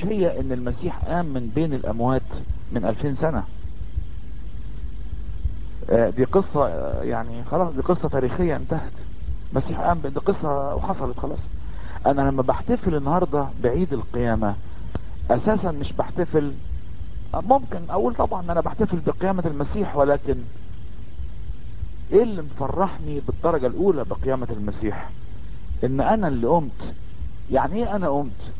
مش هي ان المسيح قام من بين الاموات من الفين سنة آه، دي قصة آه، يعني خلاص دي قصة تاريخية انتهت المسيح قام ب- دي قصة وحصلت خلاص انا لما بحتفل النهاردة بعيد القيامة اساسا مش بحتفل آه، ممكن اقول طبعا انا بحتفل بقيامة المسيح ولكن ايه اللي مفرحني بالدرجة الاولى بقيامة المسيح ان انا اللي قمت يعني ايه انا قمت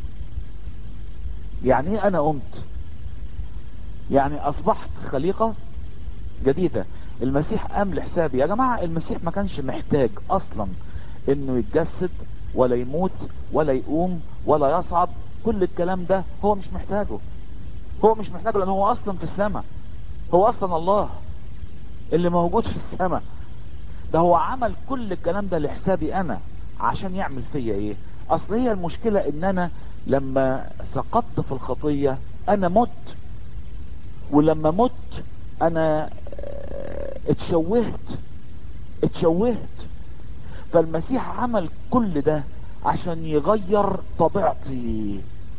يعني ايه انا قمت يعني اصبحت خليقة جديدة المسيح قام لحسابي يا جماعة المسيح ما كانش محتاج اصلا انه يتجسد ولا يموت ولا يقوم ولا يصعد كل الكلام ده هو مش محتاجه هو مش محتاجه لان هو اصلا في السماء هو اصلا الله اللي موجود في السماء ده هو عمل كل الكلام ده لحسابي انا عشان يعمل فيا ايه اصل هي المشكلة ان انا لما سقطت في الخطية انا مت ولما مت انا آه، اتشوهت اتشوهت فالمسيح عمل كل ده عشان يغير طبيعتي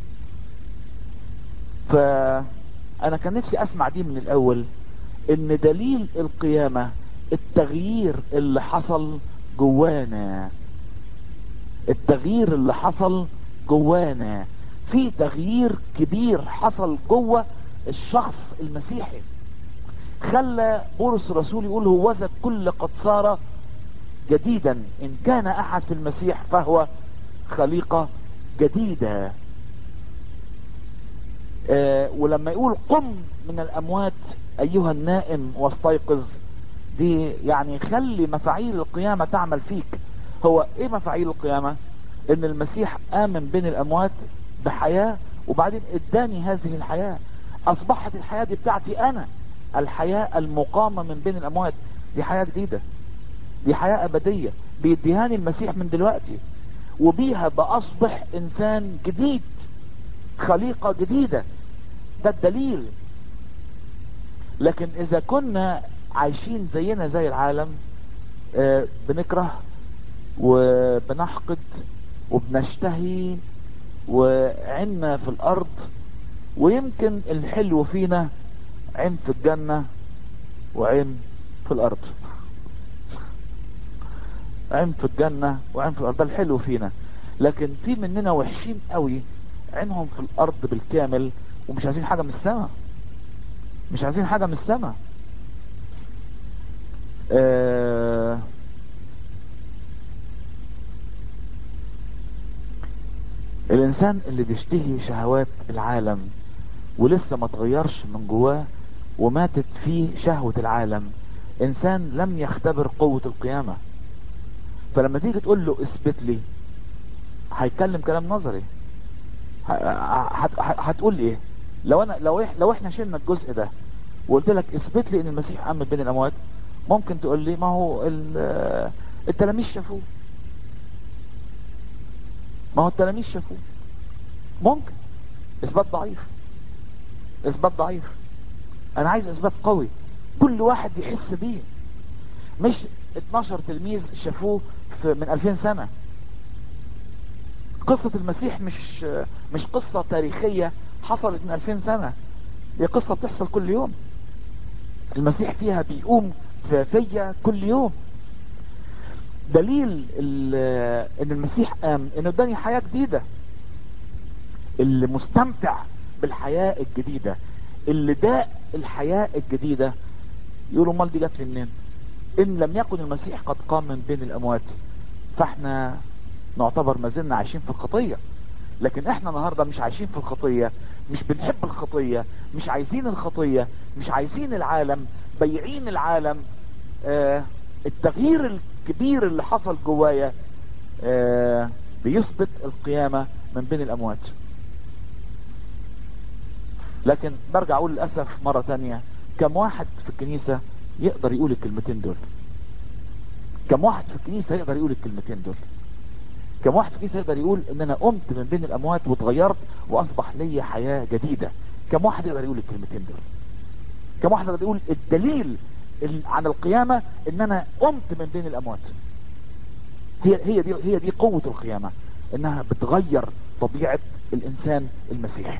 فانا كان نفسي اسمع دي من الاول ان دليل القيامة التغيير اللي حصل جوانا التغيير اللي حصل جوانا في تغيير كبير حصل جوه الشخص المسيحي خلى بولس الرسول يقول هوذا كل قد صار جديدا ان كان احد في المسيح فهو خليقة جديدة آه ولما يقول قم من الاموات ايها النائم واستيقظ دي يعني خلي مفاعيل القيامة تعمل فيك هو ايه مفاعيل القيامة ان المسيح امن بين الاموات بحياة وبعدين اداني هذه الحياة اصبحت الحياة دي بتاعتي انا الحياة المقامة من بين الاموات دي حياة جديدة دي حياة ابدية بيديهاني المسيح من دلوقتي وبيها باصبح انسان جديد خليقة جديدة ده الدليل لكن اذا كنا عايشين زينا زي العالم آه، بنكره وبنحقد وبنشتهي وعنا في الارض ويمكن الحلو فينا عين في الجنة وعين في الارض عين في الجنة وعين في الارض ده الحلو فينا لكن في مننا وحشين قوي عينهم في الارض بالكامل ومش عايزين حاجة من السماء مش عايزين حاجة من السماء آه الانسان اللي بيشتهي شهوات العالم ولسه ما تغيرش من جواه وماتت فيه شهوة العالم انسان لم يختبر قوة القيامة فلما تيجي تقول له اثبت لي هيتكلم كلام نظري ه- ه- ه- هتقول لي ايه لو انا لو إح- لو احنا شلنا الجزء ده وقلت لك اثبت لي ان المسيح قام من بين الاموات ممكن تقول لي ما هو ال- التلاميذ شافوه ما هو التلاميذ شافوه ممكن اثبات ضعيف اثبات ضعيف انا عايز اثبات قوي كل واحد يحس بيه مش 12 تلميذ شافوه في من 2000 سنة قصة المسيح مش مش قصة تاريخية حصلت من 2000 سنة هي قصة بتحصل كل يوم المسيح فيها بيقوم في- فيا كل يوم دليل ال- ان المسيح قام انه اداني حياة جديدة اللي مستمتع بالحياة الجديدة اللي داء الحياة الجديدة يقولوا امال دي جت منين ان لم يكن المسيح قد قام من بين الاموات فاحنا نعتبر ما زلنا عايشين في الخطية لكن احنا النهاردة مش عايشين في الخطية مش بنحب الخطية مش عايزين الخطية مش عايزين العالم بيعين العالم آه التغيير الكبير اللي حصل جوايا آه بيثبت القيامة من بين الاموات لكن برجع اقول للاسف مرة تانية كم واحد في الكنيسة يقدر يقول الكلمتين دول كم واحد في الكنيسة يقدر يقول الكلمتين دول كم واحد في الكنيسة يقدر يقول ان انا قمت من بين الاموات واتغيرت واصبح لي حياة جديدة كم واحد يقدر يقول الكلمتين دول كم واحد يقدر يقول الدليل ال- عن القيامة ان انا قمت من بين الاموات هي هي دي هي دي قوة القيامة انها بتغير طبيعة الانسان المسيحي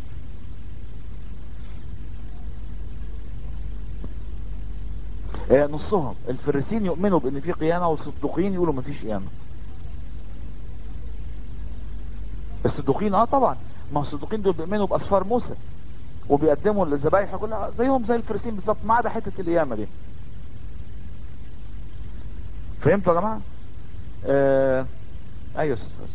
آه، نصهم الفريسين يؤمنوا بان في قيامة والصدوقيين يقولوا مفيش قيامة الصدوقيين اه طبعا ما هو الصدوقيين دول بيؤمنوا باسفار موسى وبيقدموا الذبايح كلها زيهم زي الفريسين بالظبط ما عدا حته القيامه دي فهمتوا يا جماعه آه... ايوه يا أستاذ.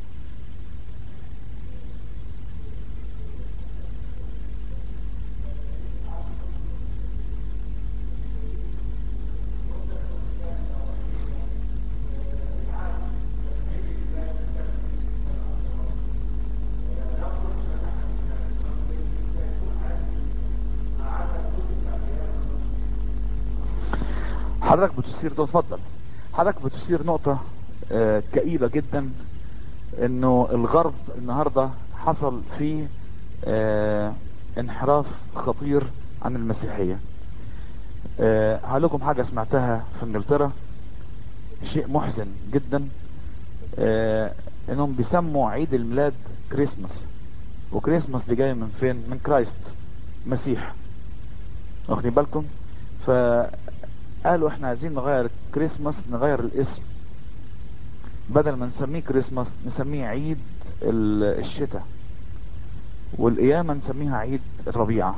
حضرتك بتثير ده اتفضل حضرتك بتثير نقطة آه، كئيبة جدا انه الغرب النهاردة حصل فيه آه، انحراف خطير عن المسيحية آه، هقول لكم حاجة سمعتها في انجلترا شيء محزن جدا آه، انهم بيسموا عيد الميلاد كريسماس وكريسماس دي جاي من فين من كرايست مسيح واخدين بالكم فقالوا احنا عايزين نغير كريسماس نغير الاسم بدل ما نسميه كريسماس نسميه عيد ال- الشتاء والقيامة نسميها عيد الربيع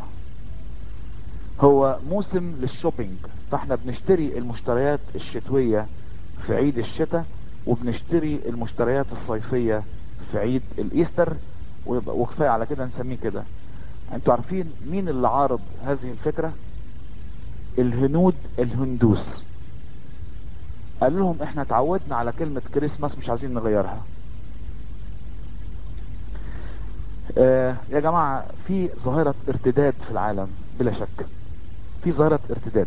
هو موسم للشوبينج فاحنا بنشتري المشتريات الشتوية في عيد الشتاء وبنشتري المشتريات الصيفية في عيد الايستر ويبقى- وكفاية على كده نسميه كده انتوا عارفين مين اللي عارض هذه الفكرة الهنود الهندوس قال لهم احنا اتعودنا على كلمة كريسماس مش عايزين نغيرها آه يا جماعة في ظاهرة ارتداد في العالم بلا شك في ظاهرة ارتداد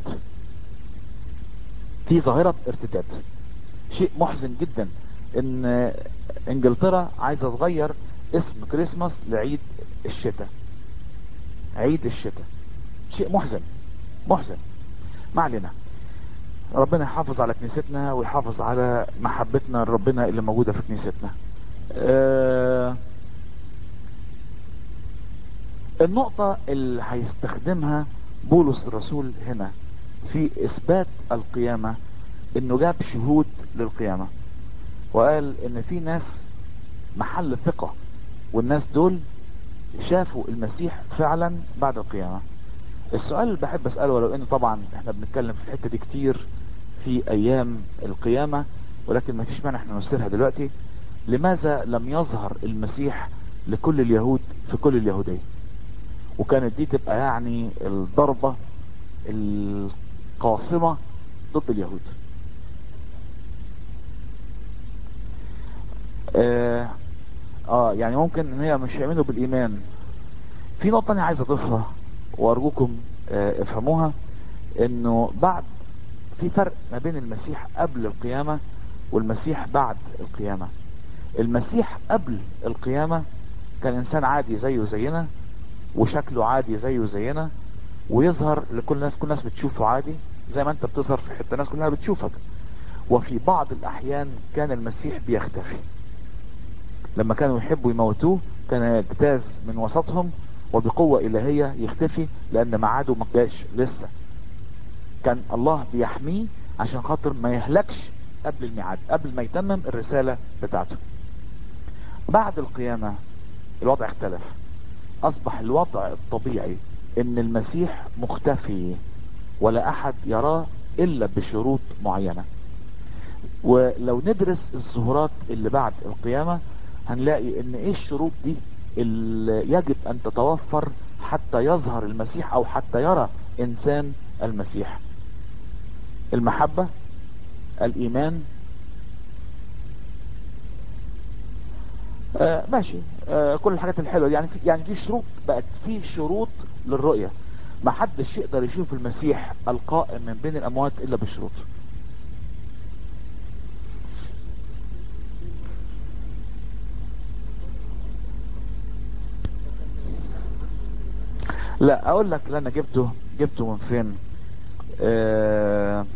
في ظاهرة ارتداد شيء محزن جدا ان انجلترا عايزة تغير اسم كريسماس لعيد الشتاء عيد الشتاء شيء محزن محزن ما علينا ربنا يحافظ على كنيستنا ويحافظ على محبتنا لربنا اللي موجودة في كنيستنا آه النقطة اللي هيستخدمها بولس الرسول هنا في اثبات القيامة انه جاب شهود للقيامة وقال ان في ناس محل ثقة والناس دول شافوا المسيح فعلا بعد القيامة السؤال اللي بحب اسأله ولو انه طبعا احنا بنتكلم في الحتة دي كتير في ايام القيامة ولكن ما فيش مانع احنا نسيرها دلوقتي لماذا لم يظهر المسيح لكل اليهود في كل اليهودية وكانت دي تبقى يعني الضربة القاصمة ضد اليهود اه, آه يعني ممكن ان هي مش هيؤمنوا بالايمان في نقطة انا عايز اضيفها وارجوكم اه افهموها انه بعد في فرق ما بين المسيح قبل القيامة والمسيح بعد القيامة المسيح قبل القيامة كان انسان عادي زيه زينا وشكله عادي زيه زينا ويظهر لكل الناس كل الناس بتشوفه عادي زي ما انت بتظهر في حتة الناس كلها بتشوفك وفي بعض الاحيان كان المسيح بيختفي لما كانوا يحبوا يموتوه كان يجتاز من وسطهم وبقوة الهية يختفي لان ميعاده ما جاش لسه كان الله بيحميه عشان خاطر ما يهلكش قبل الميعاد قبل ما يتمم الرسالة بتاعته بعد القيامة الوضع اختلف اصبح الوضع الطبيعي ان المسيح مختفي ولا احد يراه الا بشروط معينة ولو ندرس الظهورات اللي بعد القيامة هنلاقي ان ايه الشروط دي اللي يجب ان تتوفر حتى يظهر المسيح او حتى يرى انسان المسيح المحبة الايمان آه ماشي آه كل الحاجات الحلوة دي يعني في يعني في شروط بقت في شروط للرؤية ما حدش يقدر يشوف المسيح القائم من بين الاموات الا بشروط لا اقول لك اللي انا جبته جبته من فين آه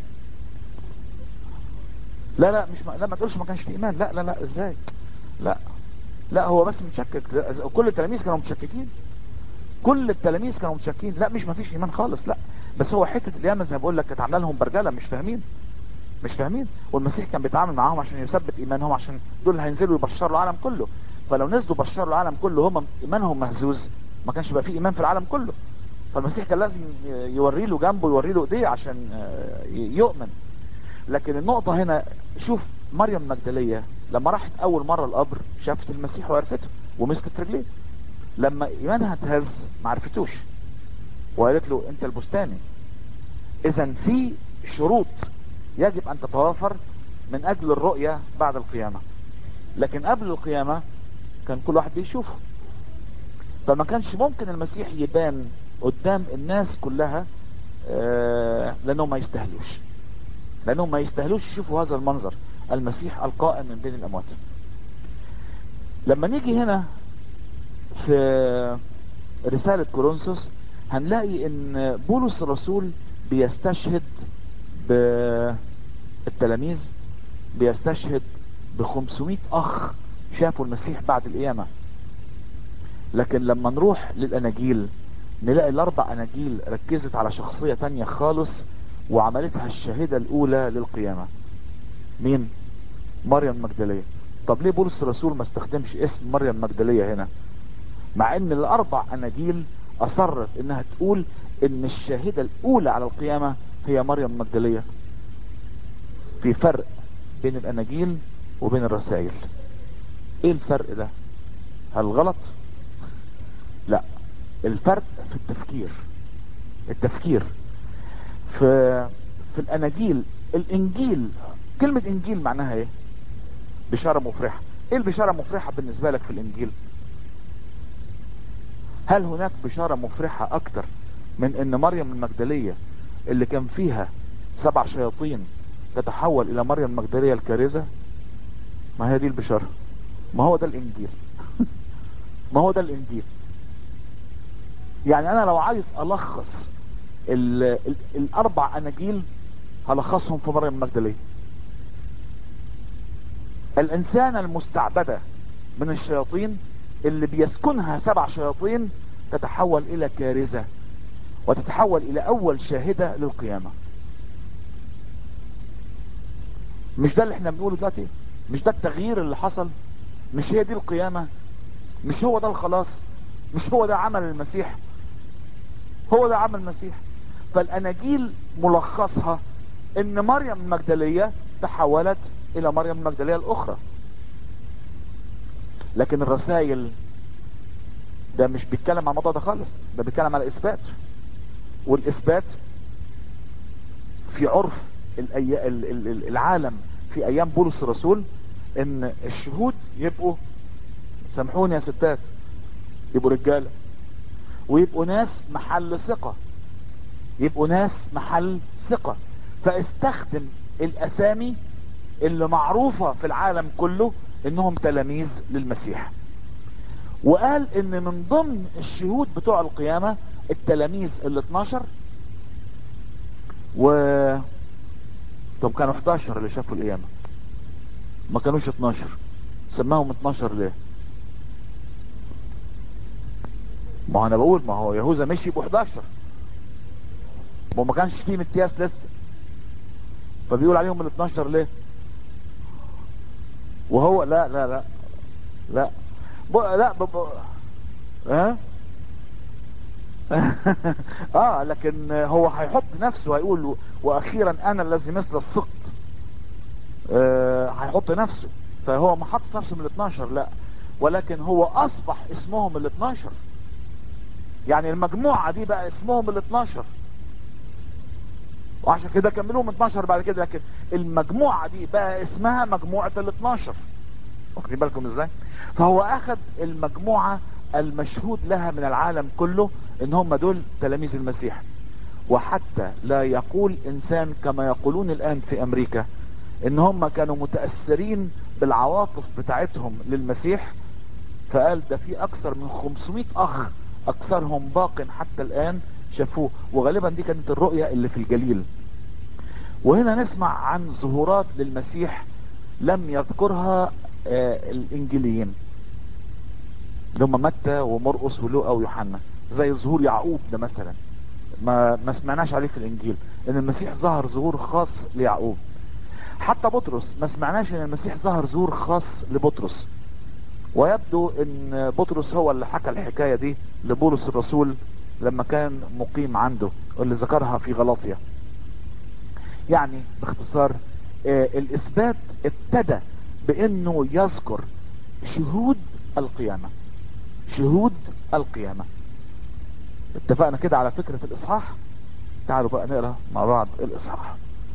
لا لا مش ما لا ما تقولش ما كانش في ايمان لا لا لا ازاي لا لا هو بس متشكك كل التلاميذ كانوا متشككين كل التلاميذ كانوا متشككين لا مش مفيش ايمان خالص لا بس هو حته القيامه زي ما بقول لك كانت عامله لهم برجله مش فاهمين مش فاهمين والمسيح كان بيتعامل معاهم عشان يثبت ايمانهم عشان دول هينزلوا يبشروا العالم كله فلو نزلوا بشروا العالم كله هم ايمانهم مهزوز ما كانش بقى فيه ايمان في العالم كله فالمسيح كان لازم يوري له جنبه يوري له ايديه عشان يؤمن لكن النقطة هنا شوف مريم المجدلية لما راحت اول مرة القبر شافت المسيح وعرفته ومسكت رجليه لما ايمانها اتهز ما عرفتوش وقالت له انت البستاني اذا في شروط يجب ان تتوافر من اجل الرؤية بعد القيامة لكن قبل القيامة كان كل واحد بيشوفه فما كانش ممكن المسيح يبان قدام الناس كلها آه لانهم ما يستاهلوش لانهم ما يستاهلوش يشوفوا هذا المنظر المسيح القائم من بين الاموات لما نيجي هنا في رسالة كورنثوس هنلاقي ان بولس الرسول بيستشهد بالتلاميذ بيستشهد ب 500 اخ شافوا المسيح بعد القيامة لكن لما نروح للاناجيل نلاقي الاربع اناجيل ركزت على شخصية تانية خالص وعملتها الشاهدة الاولى للقيامة مين مريم المجدلية طب ليه بولس الرسول ما استخدمش اسم مريم المجدلية هنا مع ان الاربع اناجيل اصرت انها تقول ان الشاهدة الاولى على القيامة هي مريم المجدلية في فرق بين الاناجيل وبين الرسائل ايه الفرق ده هل غلط لا الفرق في التفكير التفكير في في الاناجيل الانجيل كلمة انجيل معناها ايه بشارة مفرحة ايه البشارة مفرحة بالنسبة لك في الانجيل هل هناك بشارة مفرحة اكتر من ان مريم المجدلية اللي كان فيها سبع شياطين تتحول الى مريم المجدلية الكارثة ما هي دي البشارة ما هو ده الانجيل ما هو ده الانجيل يعني انا لو عايز الخص ال ال الاربع اناجيل هلخصهم في مريم المجدلية الانسانة المستعبدة من الشياطين اللي بيسكنها سبع شياطين تتحول الى كارثة وتتحول الى اول شاهدة للقيامة مش ده اللي احنا بنقوله دلوقتي مش ده التغيير اللي حصل مش هي دي القيامة مش هو ده الخلاص مش هو ده عمل المسيح هو ده عمل المسيح فالاناجيل ملخصها ان مريم المجدلية تحولت الى مريم المجدلية الاخرى لكن الرسائل ده مش بيتكلم عن الموضوع ده خالص ده بيتكلم على اثبات والاثبات في عرف العالم في ايام بولس الرسول ان الشهود يبقوا سامحوني يا ستات يبقوا رجالة ويبقوا ناس محل ثقة يبقوا ناس محل ثقة فاستخدم الاسامي اللي معروفة في العالم كله انهم تلاميذ للمسيح وقال ان من ضمن الشهود بتوع القيامة التلاميذ ال 12 و طب كانوا 11 اللي شافوا القيامة ما كانوش 12 سماهم 12 ليه ما انا بقول ما هو يهوذا مشي ب 11 ما ما كانش فيه متياس لسه فبيقول عليهم ال 12 ليه وهو لا لا لا لا ب... لا ب... ب... ها اه لكن هو هيحط نفسه هيقول واخيرا انا الذي مثل السقط آه هيحط نفسه فهو ما حط نفسه من ال 12 لا ولكن هو اصبح اسمهم ال 12 يعني المجموعة دي بقى اسمهم ال 12 وعشان كده كملوهم 12 بعد كده لكن المجموعة دي بقى اسمها مجموعة ال 12 واخدين بالكم ازاي فهو اخذ المجموعة المشهود لها من العالم كله ان هم دول تلاميذ المسيح وحتى لا يقول انسان كما يقولون الان في امريكا ان هم كانوا متأثرين بالعواطف بتاعتهم للمسيح فقال ده في اكثر من 500 اخ اكثرهم باق حتى الان شافوه وغالبا دي كانت الرؤية اللي في الجليل وهنا نسمع عن ظهورات للمسيح لم يذكرها آه الانجيليين اللي هم متى ومرقس ولوقا ويوحنا زي ظهور يعقوب ده مثلا ما ما سمعناش عليه في الانجيل ان المسيح ظهر ظهور خاص ليعقوب حتى بطرس ما سمعناش ان المسيح ظهر ظهور خاص لبطرس ويبدو ان بطرس هو اللي حكى الحكايه دي لبولس الرسول لما كان مقيم عنده واللي ذكرها في غلاطيا يعني باختصار آه الاثبات ابتدى بانه يذكر شهود القيامه شهود القيامه اتفقنا كده على فكره الاصحاح تعالوا بقى نقرا مع بعض الاصحاح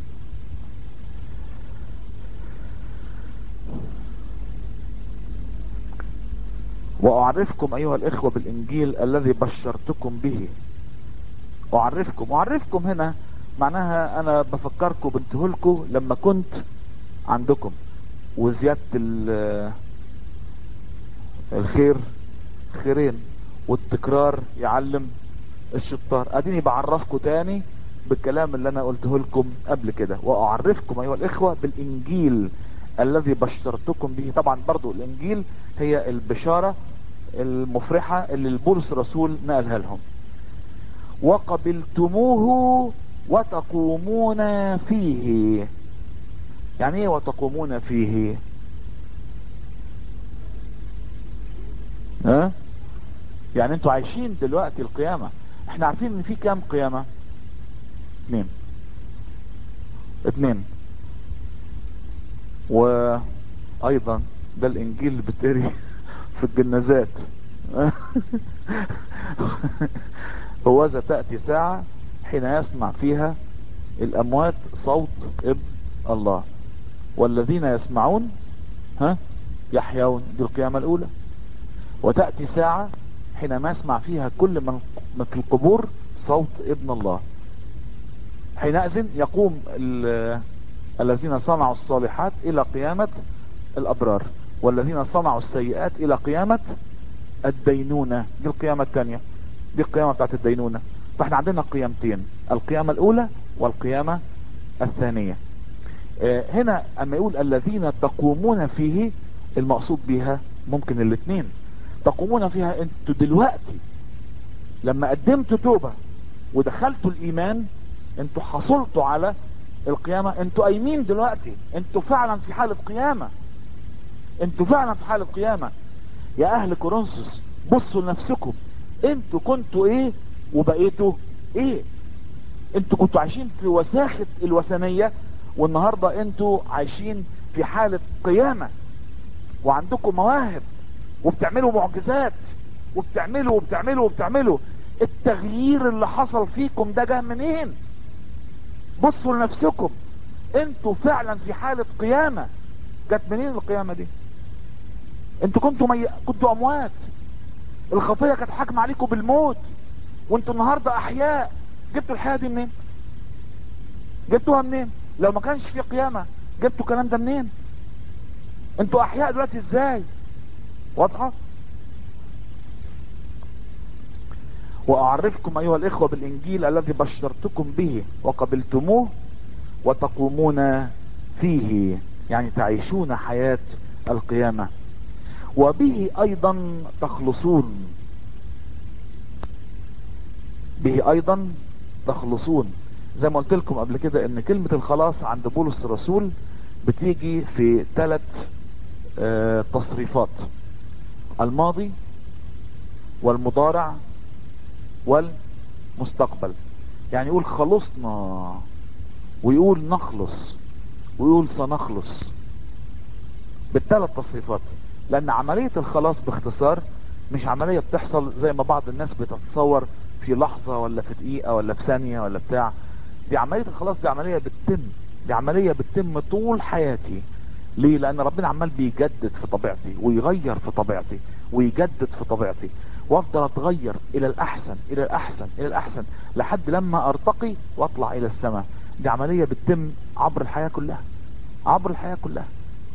واعرفكم ايها الاخوة بالانجيل الذي بشرتكم به اعرفكم اعرفكم هنا معناها انا بفكركم بنتهلكم لما كنت عندكم وزيادة الخير خيرين والتكرار يعلم الشطار اديني بعرفكم تاني بالكلام اللي انا قلته لكم قبل كده واعرفكم ايها الاخوة بالانجيل الذي بشرتكم به طبعا برضو الانجيل هي البشارة المفرحة اللي البولس الرسول نقلها لهم وقبلتموه وتقومون فيه يعني ايه وتقومون فيه ها يعني انتوا عايشين دلوقتي القيامة احنا عارفين ان في كام قيامة اتنين اتنين وايضا ده الانجيل بتقري في الجنازات هوذا تأتي ساعة حين يسمع فيها الاموات صوت ابن الله والذين يسمعون ها يحيون دي القيامة الاولى وتأتي ساعة حينما يسمع فيها كل من في القبور صوت ابن الله حينئذ يقوم الذين صنعوا الصالحات الى قيامة الابرار والذين صنعوا السيئات الى قيامة الدينونة دي القيامة الثانية دي القيامة بتاعت الدينونة فاحنا عندنا قيامتين القيامة الاولى والقيامة الثانية اه هنا اما يقول الذين تقومون فيه المقصود بها ممكن الاثنين تقومون فيها انتوا دلوقتي لما قدمتوا توبة ودخلتوا الايمان انتوا حصلتوا على القيامة انتوا قايمين دلوقتي انتوا فعلا في حالة قيامة انتوا فعلا في حالة قيامة يا اهل كورنثوس بصوا لنفسكم انتوا كنتوا ايه وبقيتوا ايه انتوا كنتوا عايشين في وساخة الوثنية والنهاردة انتوا عايشين في حالة قيامة وعندكم مواهب وبتعملوا معجزات وبتعملوا وبتعملوا وبتعملوا التغيير اللي حصل فيكم ده جه منين بصوا لنفسكم انتوا فعلا في حالة قيامة جت منين القيامة دي انتوا كنتوا مي... كنتوا اموات الخطية كانت حاكمة عليكم بالموت وانتوا النهاردة احياء جبتوا الحياة دي منين جبتوها منين لو ما كانش في قيامة جبتوا الكلام ده منين انتوا احياء دلوقتي ازاي واضحة واعرفكم ايها الاخوة بالانجيل الذي بشرتكم به وقبلتموه وتقومون فيه يعني تعيشون حياة القيامة وبه ايضا تخلصون به ايضا تخلصون زي ما قلت لكم قبل كده ان كلمة الخلاص عند بولس الرسول بتيجي في ثلاث اه تصريفات الماضي والمضارع والمستقبل يعني يقول خلصنا ويقول نخلص ويقول سنخلص بالثلاث تصريفات لان عملية الخلاص باختصار مش عملية بتحصل زي ما بعض الناس بتتصور في لحظة ولا في دقيقة ولا في ثانية ولا بتاع دي عملية الخلاص دي عملية بتتم دي عملية بتتم طول حياتي ليه لان ربنا عمال بيجدد في طبيعتي ويغير في طبيعتي ويجدد في طبيعتي وافضل اتغير الى الاحسن الى الاحسن الى الاحسن لحد لما ارتقي واطلع الى السماء دي عملية بتتم عبر الحياة كلها عبر الحياة كلها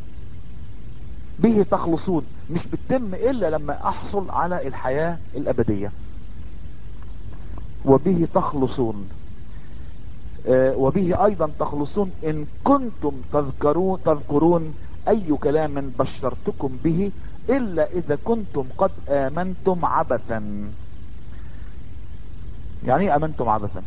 به تخلصون مش بتتم الا لما احصل على الحياة الابدية وبه تخلصون آه وبه ايضا تخلصون ان كنتم تذكرون تذكرون اي كلام بشرتكم به الا اذا كنتم قد امنتم عبثا يعني ايه امنتم عبثا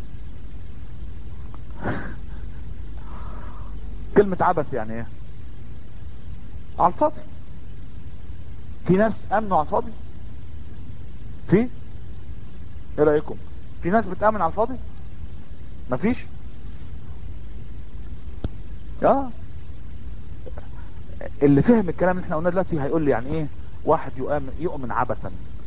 كلمة عبث يعني ايه على الفاضي في ناس امنوا على الفاضي في ايه رايكم في ناس بتامن على الفاضي مفيش اه اللي فهم الكلام اللي احنا قلناه دلوقتي هيقول لي يعني ايه واحد يؤمن يؤمن عبثا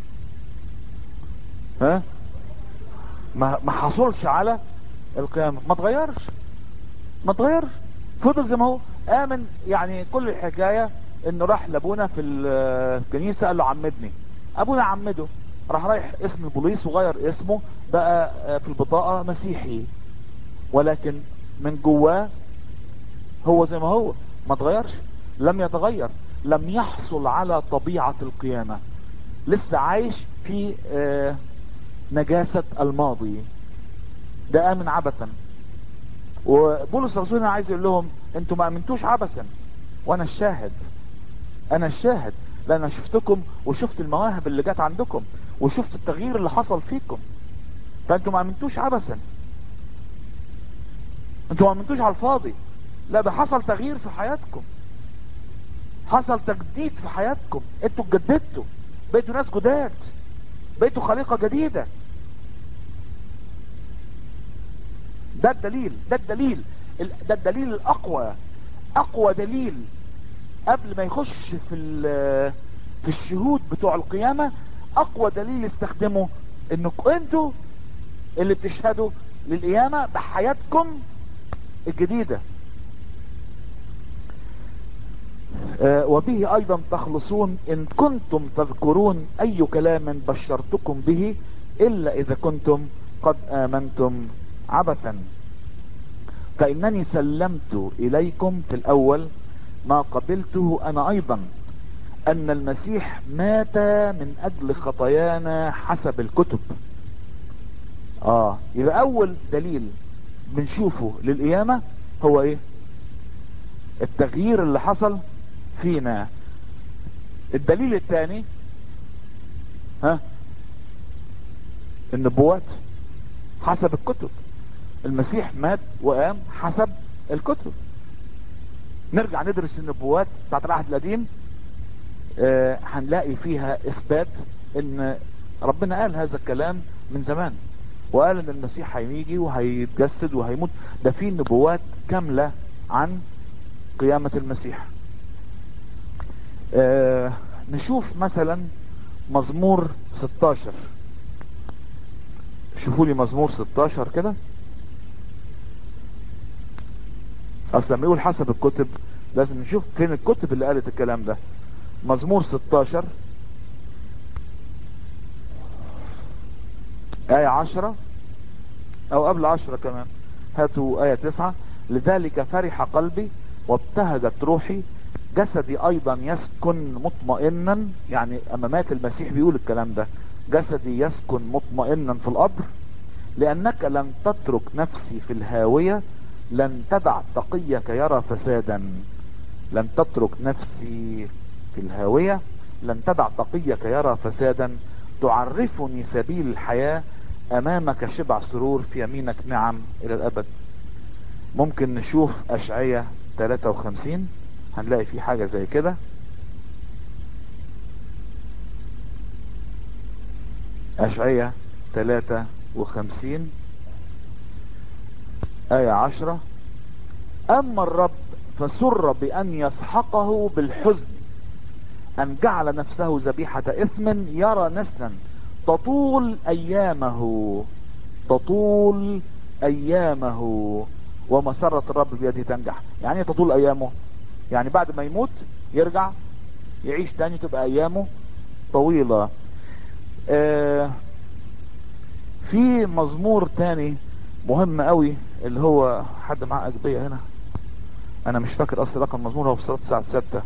ها ما ما حصلش على القيامه ما اتغيرش ما اتغيرش فضل زي ما هو امن يعني كل الحكايه انه راح لابونا في الكنيسه قال له عمدني ابونا عمده راح رايح اسم البوليس وغير اسمه بقى في البطاقه مسيحي ولكن من جواه هو زي ما هو ما اتغيرش لم يتغير لم يحصل على طبيعة القيامة لسه عايش في آه نجاسة الماضي ده امن عبثا وبولس الرسول عايز يقول لهم انتوا ما امنتوش عبثا وانا الشاهد انا الشاهد لان انا شفتكم وشفت المواهب اللي جت عندكم وشفت التغيير اللي حصل فيكم فانتوا ما امنتوش عبثا انتوا ما امنتوش على الفاضي لا ده حصل تغيير في حياتكم حصل تجديد في حياتكم انتوا اتجددتوا بقيتوا ناس جداد بقيتوا خليقة جديدة ده الدليل ده الدليل ده الدليل الاقوى اقوى دليل قبل ما يخش في في الشهود بتوع القيامة اقوى دليل استخدمه انكم انتوا اللي بتشهدوا للقيامة بحياتكم الجديدة آه وبه ايضا تخلصون ان كنتم تذكرون اي كلام بشرتكم به الا اذا كنتم قد امنتم عبثا فانني سلمت اليكم في الاول ما قبلته انا ايضا ان المسيح مات من اجل خطايانا حسب الكتب اه يبقى اول دليل بنشوفه للقيامة هو ايه التغيير اللي حصل فينا الدليل الثاني ها النبوات حسب الكتب المسيح مات وقام حسب الكتب نرجع ندرس النبوات بتاعت العهد القديم آه هنلاقي فيها اثبات ان ربنا قال هذا الكلام من زمان وقال ان المسيح هيجي وهيتجسد وهيموت ده في نبوات كاملة عن قيامة المسيح آه نشوف مثلا مزمور 16 شوفوا لي مزمور 16 كده اصل لما يقول حسب الكتب لازم نشوف فين الكتب اللي قالت الكلام ده مزمور 16 آية عشرة او قبل عشرة كمان هاتوا آية تسعة لذلك فرح قلبي وابتهجت روحي جسدي ايضا يسكن مطمئنا يعني اما مات المسيح بيقول الكلام ده جسدي يسكن مطمئنا في القبر لانك لن تترك نفسي في الهاوية لن تدع تقيك يرى فسادا لن تترك نفسي في الهاوية لن تدع تقيك يرى فسادا تعرفني سبيل الحياة امامك شبع سرور في يمينك نعم الى الابد ممكن نشوف اشعية 53 هنلاقي في حاجة زي كده اشعية 53 آية عشرة أما الرب فسر بأن يسحقه بالحزن أن جعل نفسه ذبيحة إثم يرى نسلا تطول أيامه تطول أيامه ومسرة الرب بيده تنجح يعني تطول أيامه يعني بعد ما يموت يرجع يعيش تاني تبقى أيامه طويلة آه في مزمور تاني مهم قوي اللي هو حد معاه أجبية هنا انا مش فاكر اصل رقم مزمور هو في صلاة الساعة الستة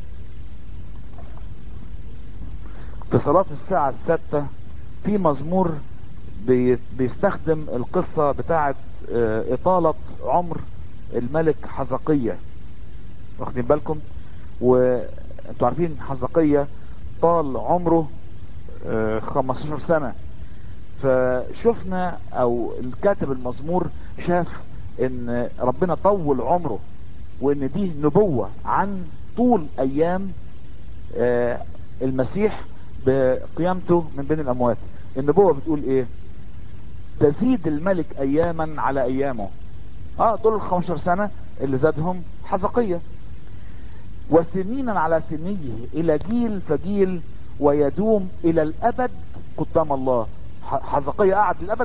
في صلاة الساعة الستة في مزمور بي بيستخدم القصة بتاعة اه اطالة عمر الملك حزقية واخدين بالكم وانتوا عارفين حزقية طال عمره آه، 15 سنة فشفنا او الكاتب المزمور شاف ان ربنا طول عمره وان دي نبوة عن طول ايام آه، المسيح بقيامته من بين الاموات النبوة بتقول ايه تزيد الملك اياما على ايامه اه دول ال 15 سنة اللي زادهم حزقية وسنينا على سنيه الى جيل فجيل ويدوم الى الابد قدام الله ح- حزقية قعد للابد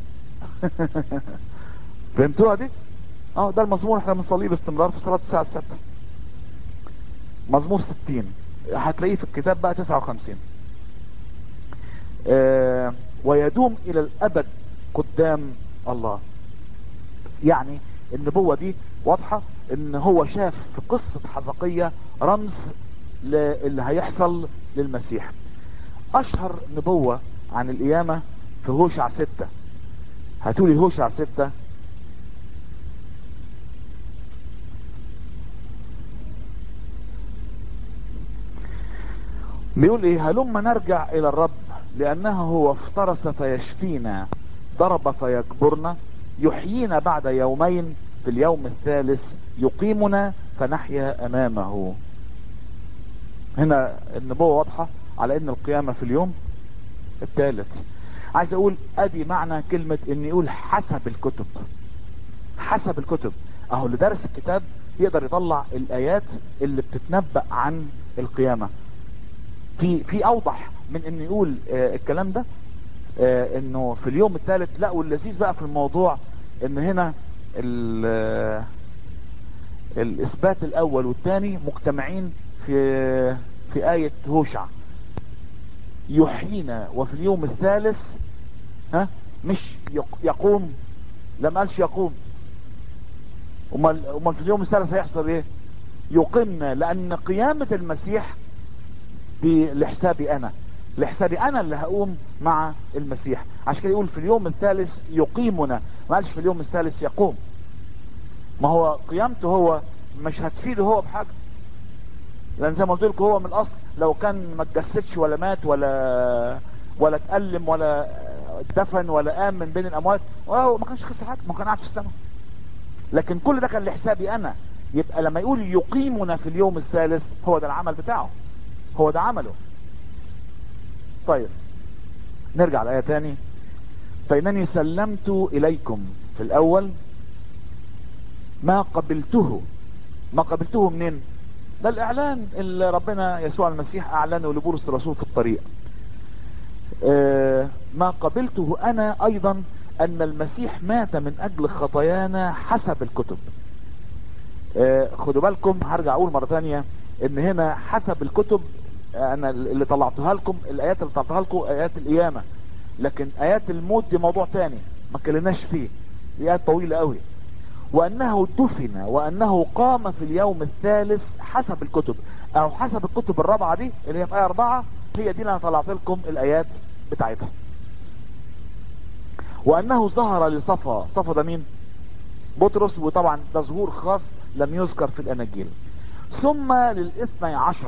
فهمتوها دي اه ده المزمور احنا بنصليه باستمرار في صلاة الساعة الستة مزمور 60 هتلاقيه في الكتاب بقى 59 آه ويدوم الى الابد قدام الله يعني النبوة دي واضحة ان هو شاف في قصة حزقية رمز للي هيحصل للمسيح اشهر نبوة عن القيامة في هوشع ستة هتقولي هوشع ستة بيقول ايه هلما نرجع الى الرب لانه هو افترس فيشفينا ضرب فيجبرنا يحيينا بعد يومين في اليوم الثالث يقيمنا فنحيا امامه هنا النبوة واضحة على ان القيامة في اليوم الثالث عايز اقول ادي معنى كلمة ان يقول حسب الكتب حسب الكتب اهو اللي دارس الكتاب يقدر يطلع الايات اللي بتتنبأ عن القيامة في في اوضح من ان يقول آه الكلام ده آه انه في اليوم الثالث لا واللذيذ بقى في الموضوع ان هنا ال- آه، الاثبات الاول والثاني مجتمعين في في آية هوشع يحيينا وفي اليوم الثالث ها مش يق- يقوم لما قالش يقوم امال امال في اليوم الثالث هيحصل ايه يقيمنا لان قيامة المسيح دي لحسابي انا لحسابي انا اللي هقوم مع المسيح عشان كده يقول في اليوم الثالث يقيمنا ما قالش في اليوم الثالث يقوم ما هو قيامته هو مش هتفيده هو بحاجه لان زي ما قلت لكم هو من الاصل لو كان ما اتجسدش ولا مات ولا ولا اتألم ولا اتدفن ولا قام من بين الاموات وهو ما كانش خسر حاجه ما كان قاعد في السماء لكن كل ده كان لحسابي انا يبقى لما يقول يقيمنا في اليوم الثالث هو ده العمل بتاعه هو ده عمله طيب نرجع الآية تاني فإنني سلمت إليكم في الأول ما قبلته ما قبلته منين ده الإعلان اللي ربنا يسوع المسيح أعلنه لبولس الرسول في الطريق آه، ما قبلته أنا أيضا أن المسيح مات من أجل خطايانا حسب الكتب آه، خدوا بالكم هرجع أقول مرة تانية ان هنا حسب الكتب انا اللي طلعتها لكم الايات اللي طلعتها لكم ايات القيامه لكن ايات الموت دي موضوع تاني ما اتكلمناش فيه دي ايات طويله قوي وانه دفن وانه قام في اليوم الثالث حسب الكتب او حسب الكتب الرابعه دي اللي هي في ايه اربعه هي دي اللي انا طلعت لكم الايات بتاعتها وانه ظهر لصفا صفا ده مين بطرس وطبعا ده ظهور خاص لم يذكر في الاناجيل ثم للاثني عشر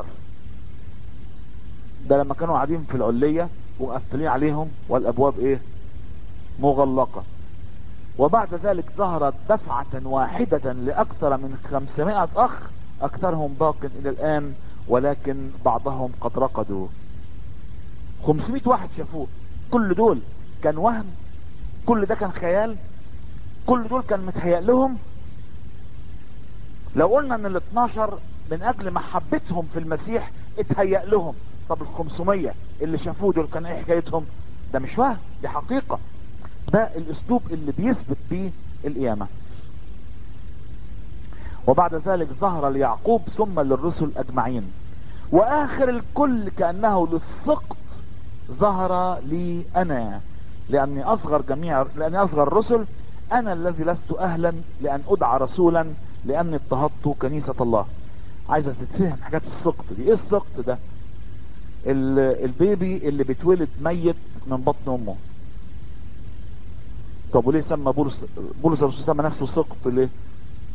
ده لما كانوا قاعدين في العلية ومقفلين عليهم والابواب ايه مغلقة وبعد ذلك ظهرت دفعة واحدة لاكثر من خمسمائة اخ اكثرهم باق الى الان ولكن بعضهم قد رقدوا خمسمائة واحد شافوه كل دول كان وهم كل ده كان خيال كل دول كان متهيأ لهم لو قلنا ان ال 12 من اجل محبتهم في المسيح اتهيأ لهم طب ال 500 اللي شافوه دول كان ايه حكايتهم ده مش وهم دي حقيقة ده الاسلوب اللي بيثبت بيه القيامة وبعد ذلك ظهر ليعقوب ثم للرسل اجمعين واخر الكل كأنه للسقط ظهر لي انا لاني اصغر جميع لاني اصغر الرسل انا الذي لست اهلا لان ادعى رسولا لاني اضطهدت كنيسة الله عايزة تتفهم حاجات السقط دي ايه السقط ده ال- البيبي اللي بيتولد ميت من بطن امه طب وليه سمى بولس بولس الرسول سمى نفسه سقط ليه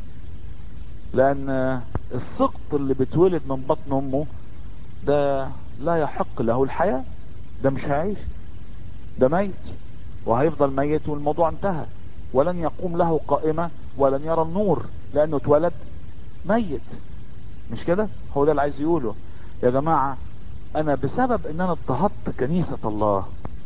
لان السقط اللي بيتولد من بطن امه ده لا يحق له الحياة ده مش هيعيش ده ميت وهيفضل ميت والموضوع انتهى ولن يقوم له قائمة ولن يرى النور لانه اتولد ميت مش كده هو ده اللي عايز يقوله يا جماعة انا بسبب ان انا اضطهدت كنيسة الله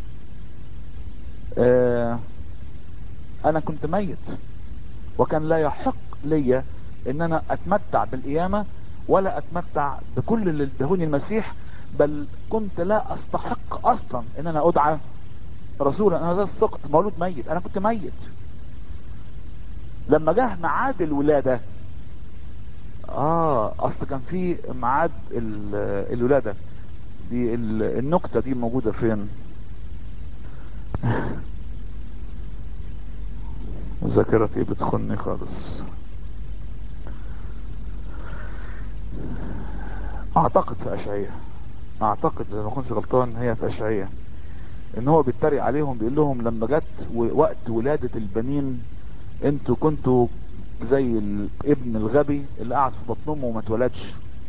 آه انا كنت ميت وكان لا يحق ليا ان انا اتمتع بالقيامة ولا اتمتع بكل اللي ادهوني المسيح بل كنت لا استحق اصلا ان انا ادعى رسولا انا ده السقط مولود ميت انا كنت ميت لما جه ميعاد الولادة اه اصل كان في ميعاد ال- الولادة دي ال- النكتة دي موجودة فين ذاكرتي بتخني خالص اعتقد في اشعية اعتقد اذا ما كنتش غلطان هي في اشعية ان هو بيتريق عليهم بيقول لهم لما جت و- وقت ولادة البنين انتوا كنتوا زي الابن الغبي اللي قعد في بطن امه وما اتولدش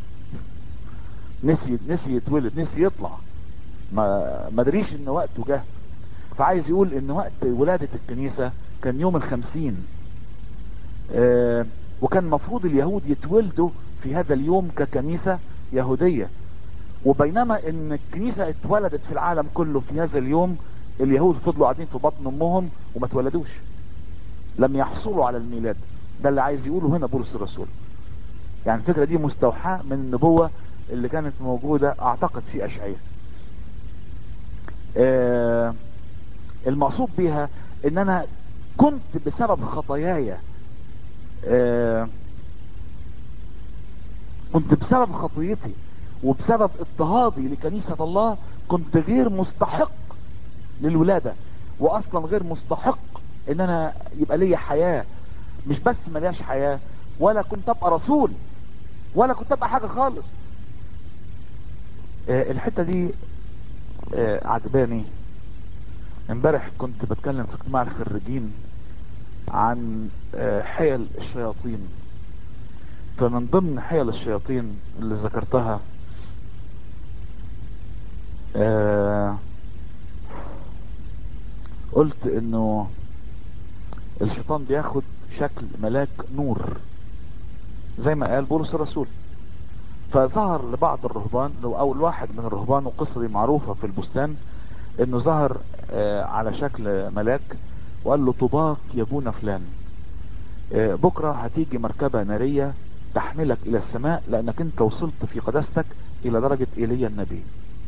نسي نسي يتولد نسي يطلع ما ما دريش ان وقته جه فعايز يقول ان وقت ولادة الكنيسة كان يوم الخمسين آه وكان مفروض اليهود يتولدوا في هذا اليوم ككنيسة يهودية وبينما ان الكنيسة اتولدت في العالم كله في هذا اليوم اليهود فضلوا قاعدين في بطن امهم وما اتولدوش لم يحصلوا على الميلاد ده اللي عايز يقوله هنا بولس الرسول يعني الفكرة دي مستوحاة من النبوة اللي كانت موجودة اعتقد في اشعياء آه المقصود بها ان انا كنت بسبب خطاياي آه كنت بسبب خطيتي وبسبب اضطهادي لكنيسة الله كنت غير مستحق للولادة واصلا غير مستحق ان انا يبقى ليا حياة مش بس ملياش حياة ولا كنت ابقى رسول ولا كنت ابقى حاجة خالص آه الحتة دي آه عجباني امبارح كنت بتكلم في اجتماع الخريجين عن آه حيل الشياطين فمن ضمن حيل الشياطين اللي ذكرتها آه قلت انه الشيطان بياخد شكل ملاك نور زي ما قال بولس الرسول فظهر لبعض الرهبان او الواحد من الرهبان والقصة دي معروفة في البستان انه ظهر آه على شكل ملاك وقال له طباق يا ابونا فلان آه بكرة هتيجي مركبة نارية تحملك الى السماء لانك انت وصلت في قداستك الى درجة ايليا النبي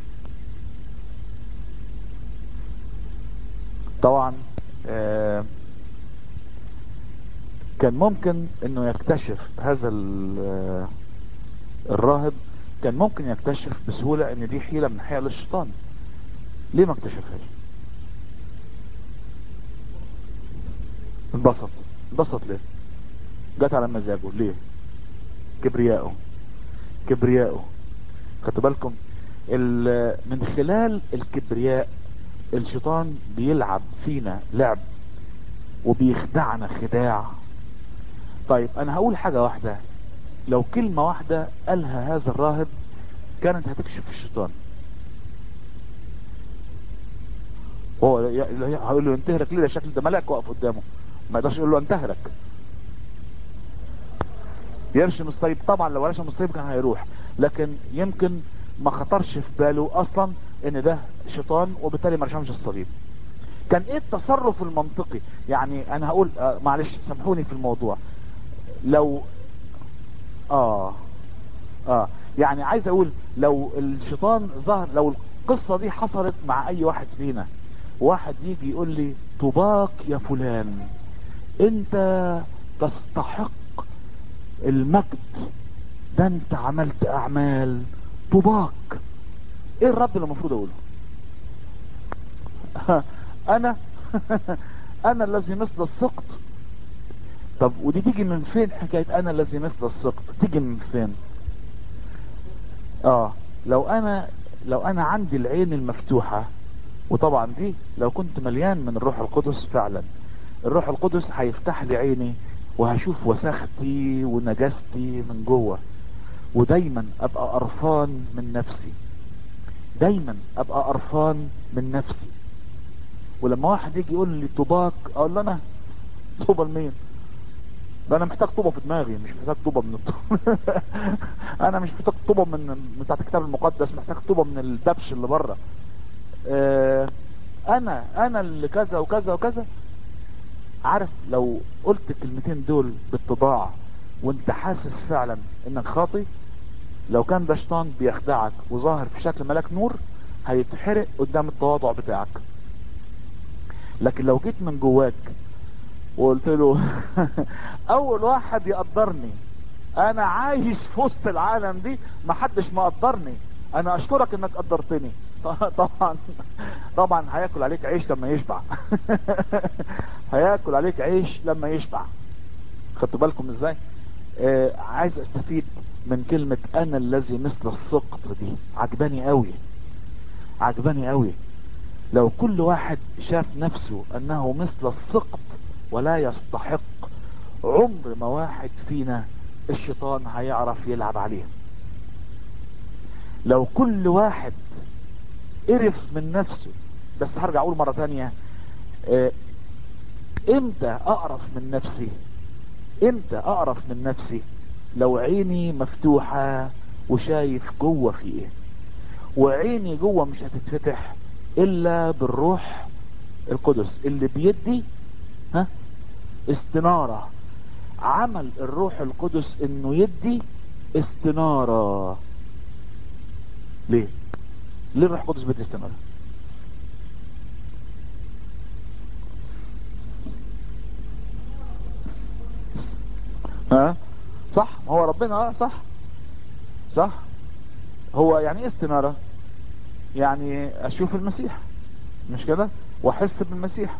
طبعا آه كان ممكن انه يكتشف هذا الراهب كان ممكن يكتشف بسهولة ان دي حيلة من حيل الشيطان ليه ما اكتشفهاش انبسط انبسط ليه جت على مزاجه ليه كبرياءه كبرياءه خدوا بالكم من خلال الكبرياء الشيطان بيلعب فينا لعب وبيخدعنا خداع طيب انا هقول حاجة واحدة لو كلمة واحدة قالها هذا الراهب كانت هتكشف الشيطان هو هقول له انتهرك ليه ده شكل ده ملاك واقف قدامه ما يقدرش يقول له انتهرك يرشم الصليب طبعا لو رشم الصليب كان هيروح لكن يمكن ما خطرش في باله اصلا ان ده شيطان وبالتالي ما رشمش الصليب كان ايه التصرف المنطقي يعني انا هقول آه معلش سامحوني في الموضوع لو اه اه يعني عايز اقول لو الشيطان ظهر لو القصة دي حصلت مع اي واحد فينا واحد يجي يقول لي طباق يا فلان انت تستحق المجد ده انت عملت اعمال طباق ايه الرد اللي المفروض اقوله انا انا الذي مثل السقط طب ودي تيجي من فين حكاية انا الذي مثل السقط تيجي من فين اه لو انا لو انا عندي العين المفتوحة وطبعا دي لو كنت مليان من الروح القدس فعلا الروح القدس هيفتح لي عيني وهشوف وسختي ونجاستي من جوه ودايما ابقى قرفان من نفسي دايما ابقى قرفان من نفسي ولما واحد يجي يقول لي طوباك اقول له انا طوبة لمين ده انا محتاج طوبة في دماغي مش محتاج طوبة من الطوبة انا مش محتاج طوبة من من بتاعت الكتاب المقدس محتاج طوبة من الدبش اللي بره اه انا انا اللي كذا وكذا وكذا عارف لو قلت الكلمتين دول بالطباع وانت حاسس فعلا انك خاطي لو كان ده شيطان بيخدعك وظاهر في شكل ملاك نور هيتحرق قدام التواضع بتاعك لكن لو جيت من جواك وقلت له اول واحد يقدرني انا عايش في وسط العالم دي محدش مقدرني انا اشكرك انك قدرتني طبعا طبعا هياكل عليك عيش لما يشبع هياكل عليك عيش لما يشبع خدتوا بالكم ازاي آه عايز استفيد من كلمة انا الذي مثل السقط دي عجباني قوي عجباني قوي لو كل واحد شاف نفسه انه مثل السقط ولا يستحق عمر ما واحد فينا الشيطان هيعرف يلعب عليه لو كل واحد قرف من نفسه بس هرجع اقول مرة تانية اه امتى اقرف من نفسي امتى اقرف من نفسي لو عيني مفتوحة وشايف جوه في ايه وعيني جوه مش هتتفتح الا بالروح القدس اللي بيدي ها استنارة عمل الروح القدس انه يدي استنارة ليه ليه الروح القدس بيدي استنارة ها صح هو ربنا اه صح صح هو يعني ايه استنارة يعني اشوف المسيح مش كده واحس بالمسيح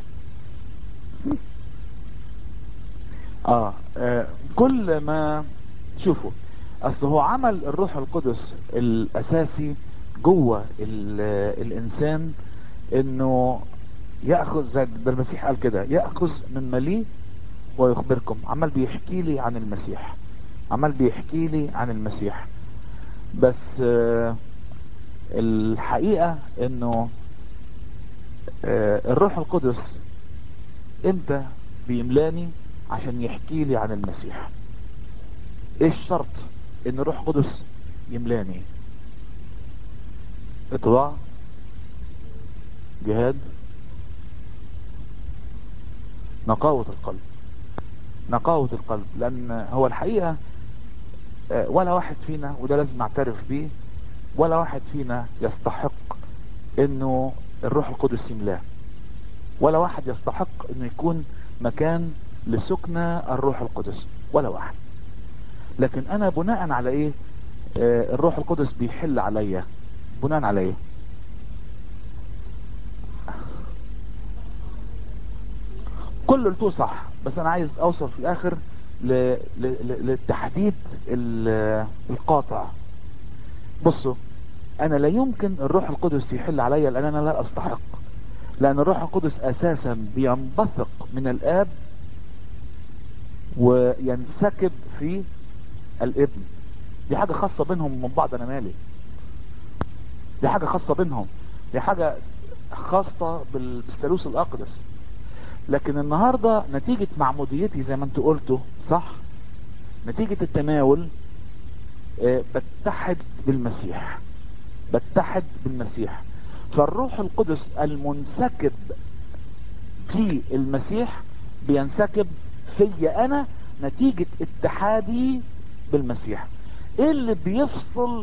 آه, اه كل ما شوفوا اصل هو عمل الروح القدس الاساسي جوه الانسان انه ياخذ زي ده المسيح قال كده ياخذ من مليه ويخبركم عمال بيحكي لي عن المسيح عمال بيحكي لي عن المسيح بس آه الحقيقة انه آه الروح القدس امتى بيملاني عشان يحكي لي عن المسيح ايه الشرط ان الروح القدس يملاني اتباع جهاد نقاوة القلب نقاوة القلب لان هو الحقيقة آه ولا واحد فينا وده لازم نعترف بيه ولا واحد فينا يستحق انه الروح القدس يملاه ولا واحد يستحق انه يكون مكان لسكنى الروح القدس ولا واحد لكن انا بناء على ايه آه الروح القدس بيحل عليا بناء على ايه كل اللي قلتوه صح بس انا عايز اوصل في الاخر ل... ل... للتحديد القاطع بصوا انا لا يمكن الروح القدس يحل عليا لان انا لا استحق لان الروح القدس اساسا بينبثق من الاب وينسكب في الابن دي حاجة خاصة بينهم من بعض انا مالي دي حاجة خاصة بينهم دي حاجة خاصة بالثالوث الاقدس لكن النهاردة نتيجة معموديتي زي ما انتوا قلتوا صح نتيجة التناول اه بتحد بالمسيح بتحد بالمسيح فالروح القدس المنسكب في المسيح بينسكب في انا نتيجة اتحادي بالمسيح ايه اللي بيفصل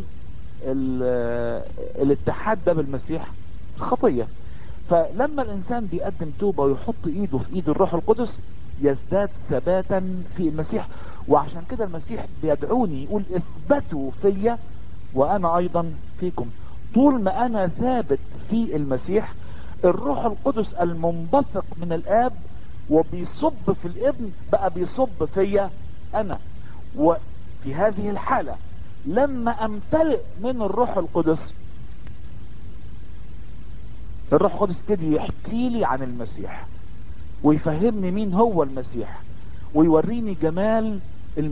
الاتحاد ده بالمسيح الخطية فلما الانسان بيقدم توبة ويحط ايده في ايد الروح القدس يزداد ثباتا في المسيح وعشان كده المسيح بيدعوني يقول اثبتوا فيا وانا ايضا فيكم طول ما انا ثابت في المسيح الروح القدس المنبثق من الاب وبيصب في الابن بقى بيصب فيا انا وفي هذه الحالة لما امتلئ من الروح القدس الروح القدس يبتدي يحكي لي عن المسيح ويفهمني مين هو المسيح ويوريني جمال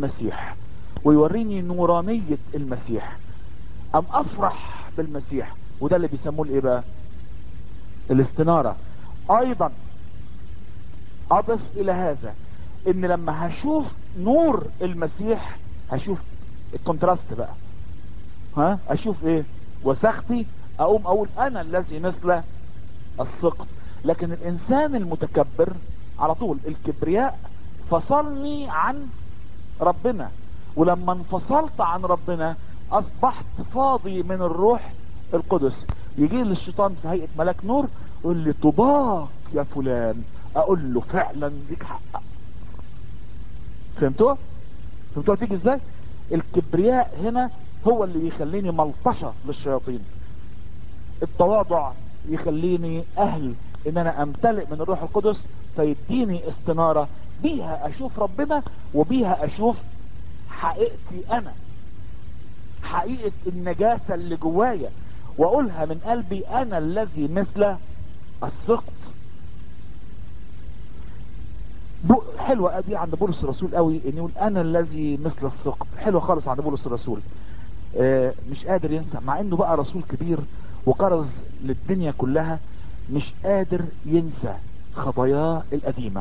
المسيح ويوريني نورانية المسيح ام افرح بالمسيح وده اللي بيسموه الايه بقى الاستنارة ايضا اضف الى هذا ان لما هشوف نور المسيح هشوف الكونتراست بقى ها اشوف ايه وسختي اقوم اقول انا الذي مثل السقط لكن الانسان المتكبر على طول الكبرياء فصلني عن ربنا ولما انفصلت عن ربنا اصبحت فاضي من الروح القدس يجي لي الشيطان في هيئة ملاك نور يقول لي طباق يا فلان اقول له فعلا ليك حق فهمتوا فهمتوا تيجي ازاي الكبرياء هنا هو اللي بيخليني ملطشة للشياطين التواضع يخليني اهل ان انا امتلئ من الروح القدس فيديني استنارة بيها اشوف ربنا وبيها اشوف حقيقتي انا حقيقة النجاسة اللي جوايا واقولها من قلبي انا الذي مثل السقط حلوة دي عند بولس الرسول قوي ان يقول انا الذي مثل السقط حلوة خالص عند بولس الرسول آه مش قادر ينسى مع انه بقى رسول كبير وكرز للدنيا كلها مش قادر ينسى خطاياه القديمة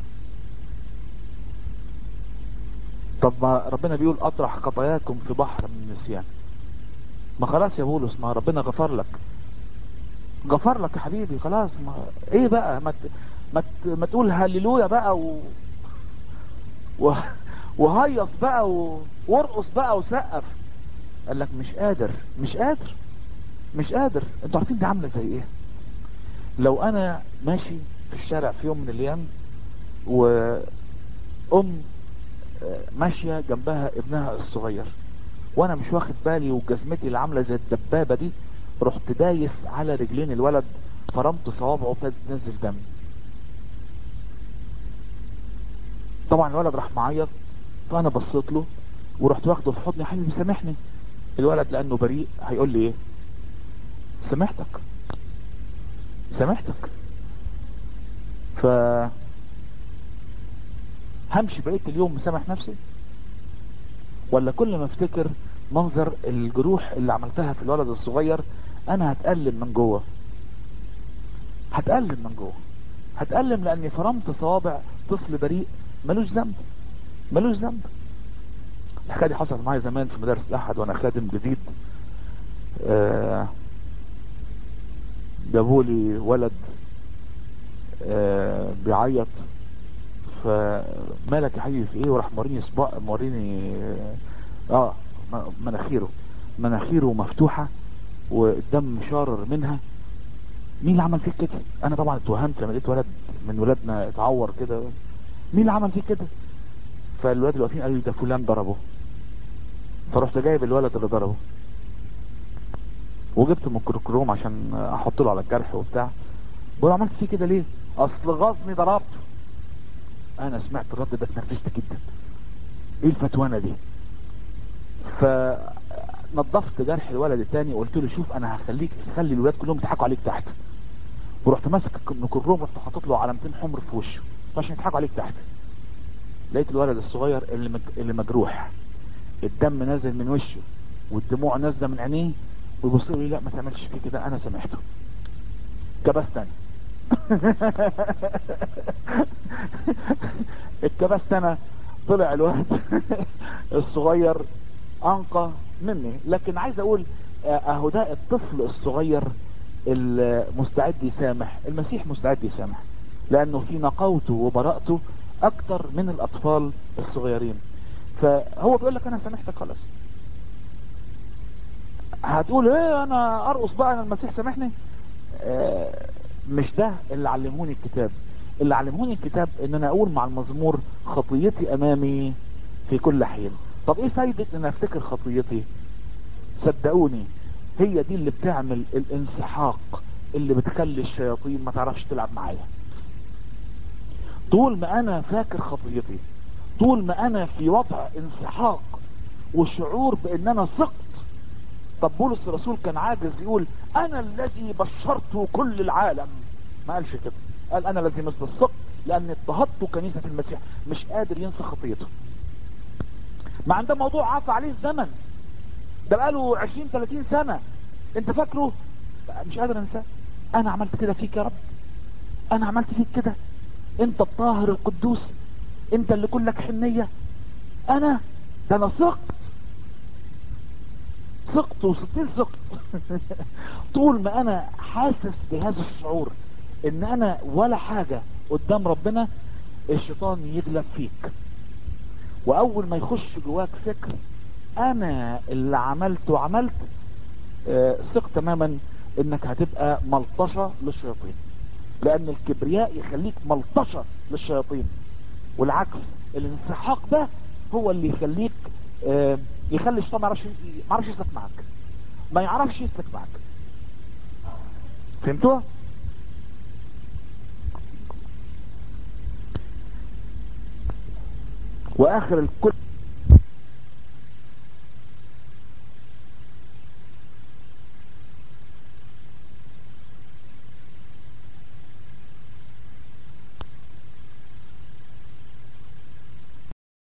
طب ما ربنا بيقول اطرح خطاياكم في بحر من النسيان ما خلاص يا بولس ما ربنا غفر لك غفر لك يا حبيبي خلاص ما ايه بقى ما ت... ما, ت... ما تقول هللويا بقى و... و... وهيص بقى و... وارقص بقى وسقف قال لك مش قادر مش قادر مش قادر انتوا عارفين دي عامله زي ايه لو انا ماشي في الشارع في يوم من الايام وام ماشيه جنبها ابنها الصغير وانا مش واخد بالي وجزمتي اللي عامله زي الدبابه دي رحت دايس على رجلين الولد فرمت صوابعه وابتدت تنزل دم طبعا الولد راح معيط فانا بصيت له ورحت واخده في حضني حبيبي سامحني الولد لانه بريء هيقول لي ايه سامحتك سامحتك ف همشي بقية اليوم مسامح نفسي ولا كل ما افتكر منظر الجروح اللي عملتها في الولد الصغير انا هتألم من جوه هتألم من جوه هتألم لاني فرمت صوابع طفل بريء ملوش ذنب ملوش ذنب الحكايه دي حصلت معايا زمان في مدارس الاحد وانا خادم جديد آه جابوا لي ولد آه بيعيط فمالك يا حبيبي في ايه وراح موريني صباع موريني اه مناخيره مناخيره مفتوحة والدم شارر منها مين اللي عمل فيك كده انا طبعا اتوهمت لما لقيت ولد من ولادنا اتعور كده مين اللي عمل فيك كده فالولاد اللي واقفين قالوا لي ده فلان ضربه فرحت جايب الولد اللي ضربه وجبت ميكروكروم عشان احط له على الجرح وبتاع بقول عملت فيه كده ليه اصل غصني ضربته انا سمعت الرد ده اتنرفزت جدا ايه الفتوانه دي فنظفت جرح الولد التاني وقلت له شوف انا هخليك تخلي الولاد كلهم يضحكوا عليك تحت ورحت ماسك الميكروب رحت حاطط له علامتين حمر في وشه عشان يضحكوا عليك تحت لقيت الولد الصغير اللي مج... اللي مجروح الدم نازل من وشه والدموع نازله من عينيه ويبص لي لا ما تعملش فيه كده انا سامحته كبست انا اتكبست انا طلع الولد الصغير انقى مني لكن عايز اقول اهو ده الطفل الصغير المستعد يسامح المسيح مستعد يسامح لانه في نقاوته وبراءته اكتر من الاطفال الصغيرين فهو بيقول لك انا سامحتك خلاص هتقول ايه انا ارقص بقى انا المسيح سامحني آه مش ده اللي علموني الكتاب اللي علموني الكتاب ان انا اقول مع المزمور خطيتي امامي في كل حين طب ايه فايدة ان افتكر خطيتي صدقوني هي دي اللي بتعمل الانسحاق اللي بتخلي الشياطين ما تعرفش تلعب معايا طول ما انا فاكر خطيتي طول ما انا في وضع انسحاق وشعور بان انا سقط طب بولس الرسول كان عاجز يقول انا الذي بشرت كل العالم ما قالش كده قال انا الذي مثل السقط لان اضطهدت كنيسة المسيح مش قادر ينسى خطيته ما عنده موضوع عفى عليه الزمن ده بقاله 20 30 سنة انت فاكره مش قادر انساه انا عملت كده فيك يا رب انا عملت فيك كده انت الطاهر القدوس انت اللي كلك حنية انا ده انا سقط سقط وستين سقط طول ما انا حاسس بهذا الشعور ان انا ولا حاجة قدام ربنا الشيطان يغلب فيك واول ما يخش جواك فكر انا اللي عملت وعملت آه، ثق تماما انك هتبقى ملطشة للشياطين لان الكبرياء يخليك ملطشة للشياطين والعكس الانسحاق ده هو اللي يخليك آه، يخلي الشيطان ما يعرفش ما يعرفش يسلك معاك ما يعرفش يسلك معاك فهمتوها واخر الكل